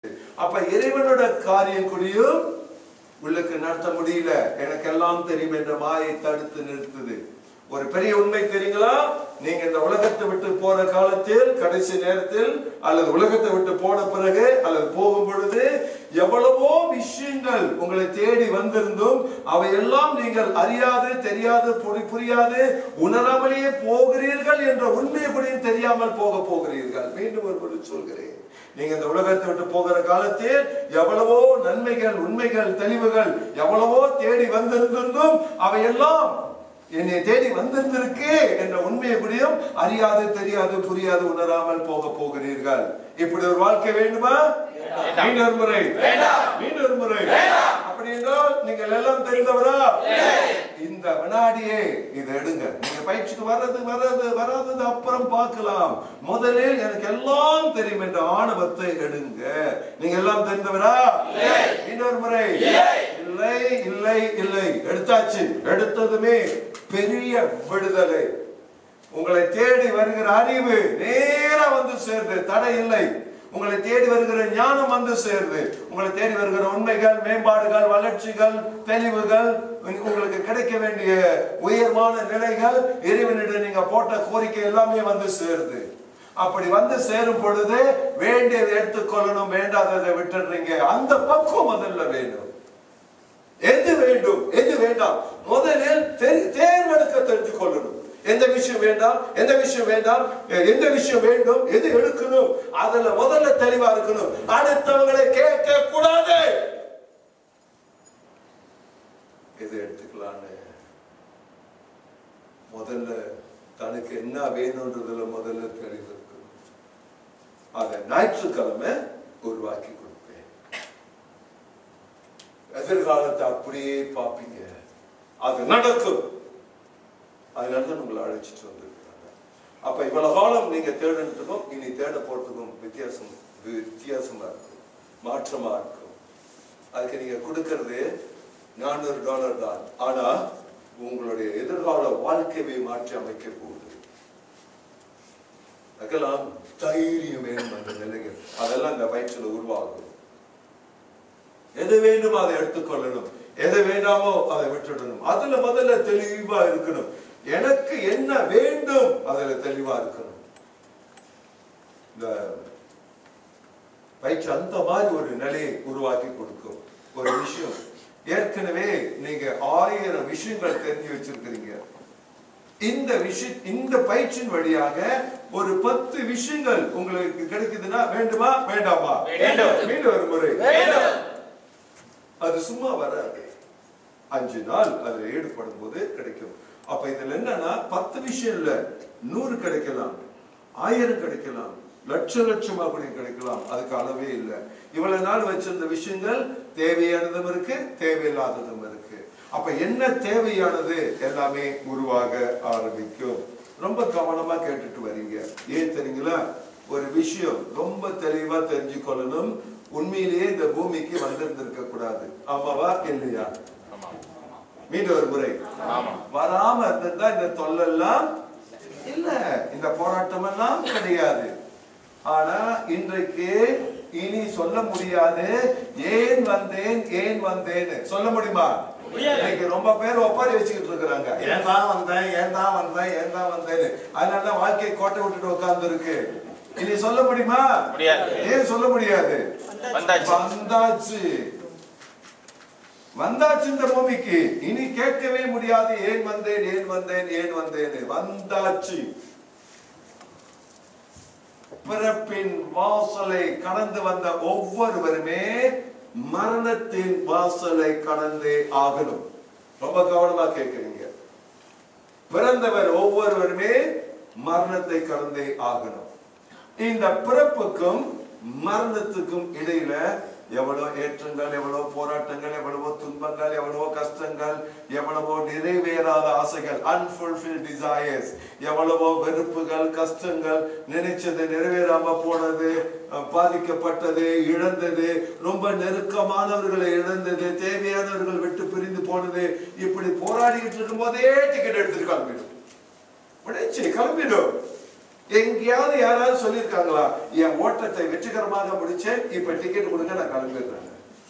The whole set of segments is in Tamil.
அப்ப இறைவனோட காரியம் குறியும் உள்ளுக்கு நடத்த முடியல எனக்கு எல்லாம் தெரியும் என்ற மாயை தடுத்து நிறுத்துது ஒரு பெரிய உண்மை தெரியுங்களா நீங்க இந்த உலகத்தை விட்டு போற காலத்தில் கடைசி நேரத்தில் அல்லது உலகத்தை விட்டு போன பிறகு அல்லது போகும் பொழுது எவ்வளவோ விஷயங்கள் உங்களை தேடி வந்திருந்தும் அவையெல்லாம் நீங்கள் அறியாது தெரியாது புரி- புரியாது உணராமலேயே போகிறீர்கள் என்ற உண்மையை கூடயும் தெரியாமல் போக போகிறீர்கள் மீண்டும் ஒரு பொருள் சொல்கிறேன் நீங்க இந்த உலகத்தை விட்டு போகிற காலத்தில் எவ்வளவோ நன்மைகள் உண்மைகள் தெளிவுகள் எவ்வளவோ தேடி வந்திருந்தும் அவையெல்லாம் என்னை தேடி வந்திருந்திருக்கு என்ற உண்மையை புரியும் அறியாது தெரியாது புரியாது உணராமல் போக போகிறீர்கள் இப்படி ஒரு வாழ்க்கை வேண்டுமா மீண்டும் ஒரு முறை மீண்டும் ஒரு முறை அப்படி என்றால் நீங்கள் எல்லாம் தெரிந்தவரா இந்த வினாடியே இதை எடுங்க நீங்க பயிற்சிக்கு வர்றது வர்றது வராதது அப்புறம் பார்க்கலாம் முதலில் எனக்கு எல்லாம் தெரியும் என்ற ஆணவத்தை எடுங்க நீங்க எல்லாம் தெரிந்தவரா இன்னொரு முறை இல்லை இல்லை இல்லை எடுத்தாச்சு எடுத்ததுமே பெரிய விடுதலை உங்களை தேடி வருகிற அறிவு நேரா வந்து சேருது தடை இல்லை உங்களை தேடி வருகிற ஞானம் வந்து சேருது உங்களை தேடி வருகிற உண்மைகள் மேம்பாடுகள் வளர்ச்சிகள் தெளிவுகள் உங்களுக்கு கிடைக்க வேண்டிய உயர்வான நிலைகள் இறைவனிடம் நீங்க போட்ட கோரிக்கை எல்லாமே வந்து சேருது அப்படி வந்து சேரும் பொழுது வேண்டியதை எடுத்துக்கொள்ளணும் வேண்டாததை விட்டுடுறீங்க அந்த பக்குவம் முதல்ல வேண்டும் எது வேண்டும் எது வேண்டாம் முதலில் தெரி- தேர்வெடுக்க தெரிஞ்சு கொள்ளணும் எந்த விஷயம் வேண்டாம் எந்த விஷயம் வேண்டாம் எ- எந்த விஷயம் வேண்டும் எது எடுக்கணும் அதுல முதல்ல தெளிவா இருக்கணும் அடுத்தவங்களை கேட்க கூடாது எது எடுத்துக்கலான்னு முதல்ல தனக்கு என்ன வேணும்ன்றதுல முதல்ல தெளிவு இருக்கணும் அதை ஞாயிற்றுக்கிழமை உருவாக்கி கொடுப்பேன் எதிர்காலத்தை அப்படியே பார்ப்பீங்க அது நடக்கும் அதனால தான் உங்களை அழைச்சிட்டு வந்திருக்கிறாங்க அப்ப இவ்வளவு காலம் நீங்க தேடுறதுக்கும் இனி தேட போறதுக்கும் வித்தியாசம் வித்தியாசமா இருக்கும் மாற்றமா இருக்கும் அதுக்கு நீங்க கொடுக்கறது நானூறு டாலர் தான் ஆனா உங்களுடைய எதிர்கால வாழ்க்கையை மாற்றி அமைக்க போகுது அதெல்லாம் தைரியம் வேணும் அந்த நிலைகள் அதெல்லாம் இந்த பயிற்சியில உருவாகும் எது வேண்டுமோ அதை எடுத்துக்கொள்ளணும் எது வேண்டாமோ அதை விட்டுடணும் அதுல முதல்ல தெளிவா இருக்கணும் எனக்கு என்ன வேண்டும் அதுல தெளிவா இருக்கணும் இந்த பயிற்சி அந்த மாதிரி ஒரு நிலையை உருவாக்கி கொடுக்கும் ஒரு விஷயம் ஏற்கனவே நீங்க ஆயிரம் விஷயங்கள் தெரிஞ்சு வச்சிருக்கிறீங்க இந்த விஷய இந்த பயிற்சியின் வழியாக ஒரு பத்து விஷயங்கள் உங்களுக்கு கிடைக்குதுன்னா வேண்டுமா வேண்டாமா வேண்டும். மீண்டும் ஒரு முறை அது சும்மா வராது அஞ்சு நாள் அதுல ஈடுபடும் போது கிடைக்கும் அப்ப இதுல என்னன்னா பத்து விஷயம் இல்ல நூறு கிடைக்கலாம் ஆயிரம் கிடைக்கலாம் லட்ச லட்சமா கூட கிடைக்கலாம் அதுக்கு அளவே இல்லை இவ்வளவு நாள் வச்சிருந்த விஷயங்கள் தேவையானதும் இருக்கு தேவையில்லாததும் இருக்கு அப்ப என்ன தேவையானது எல்லாமே உருவாக ஆரம்பிக்கும் ரொம்ப கவனமா கேட்டுட்டு வரீங்க ஏன் தெரியுங்களா ஒரு விஷயம் ரொம்ப தெளிவா தெரிஞ்சு கொள்ளணும் உண்மையிலேயே இந்த பூமிக்கு வந்திருந்திருக்க கூடாது ஆமாவா இல்லையா மீண்டும் ஒரு முறை ஆமா வராம இருந்திருந்தா இந்த தொல்லெல்லாம் இல்ல இந்த போராட்டம் எல்லாம் கிடையாது ஆனா இன்றைக்கு இனி சொல்ல முடியாது ஏன் வந்தேன் ஏன் வந்தேன்னு சொல்ல முடியுமா இன்னைக்கு ரொம்ப பேர் ஒப்பாரி வச்சுக்கிட்டு இருக்கிறாங்க ஏன் தான் வந்தேன் ஏன் தான் வந்தேன் ஏன் தான் வந்தேன்னு அதனால தான் வாழ்க்கை கோட்டை விட்டுட்டு உட்கார்ந்து இருக்கு இனி சொல்ல முடியுமா முடியாது. ஏன் சொல்ல முடியாது வந்தாச்சு. வந்தாச்சு வந்தாச்சு இந்த பூமிக்கு இனி கேட்கவே முடியாது ஏன் வந்தேன் ஏன் வந்தேன் ஏன் வந்தேன் வந்தாச்சு பிறப்பின் வாசலை கடந்து வந்த ஒவ்வொருவருமே மரணத்தின் வாசலை கடந்தே ஆகணும் ரொம்ப கவனமா கேட்கிறீங்க பிறந்தவர் ஒவ்வொருவருமே மரணத்தை கடந்தே ஆகணும் இந்த பிறப்புக்கும் மரணத்துக்கும் இடையில எவ்வளவு ஏற்றங்கள் எவ்வளவு போராட்டங்கள் எவ்வளவோ துன்பங்கள் எவ்வளவோ கஷ்டங்கள் எவ்வளவோ நிறைவேறாத ஆசைகள் அன்ஃபுல்ஃபில் டிசையர்ஸ் எவ்வளவோ வெறுப்புகள் கஷ்டங்கள் நினைச்சது நிறைவேறாம போனது அஹ், பாதிக்கப்பட்டது இழந்தது ரொம்ப நெருக்கமானவர்களை இழந்தது தேவையானவர்கள் விட்டு பிரிந்து போனது இப்படி போராடிக்கிட்டு இருக்கும் போதே டிக்கெட் எடுத்துட்டு கிளம்பிடும் உடனே கிளம்பிடும் எங்கேயாவது யாராவது சொல்லியிருக்காங்களா என் ஓட்டத்தை வெற்றிகரமாக முடிச்சேன் இப்ப டிக்கெட் கொடுங்க நான் கிளம்பிடுறேன்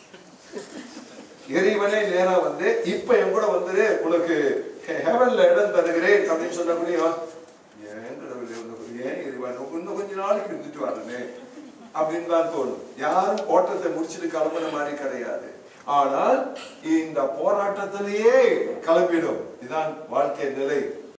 இறைவனே நேரா வந்து இப்ப என் கூட வந்துரு உனக்கு ஹெவன்ல இடம் தருகிறேன் அப்படின்னு சொன்ன முடியும் ஏன் கடவுளே, உனக்கு ஏன் இறைவன் இன்னும் கொஞ்ச நாளைக்கு இருந்துட்டு வரனே அப்படின்னு தான் தோணும் யாரும் ஓட்டத்தை முடிச்சுட்டு கிளம்புற மாதிரி கிடையாது ஆனால் இந்த போராட்டத்திலேயே கிளம்பிடும் இதுதான் வாழ்க்கை நிலை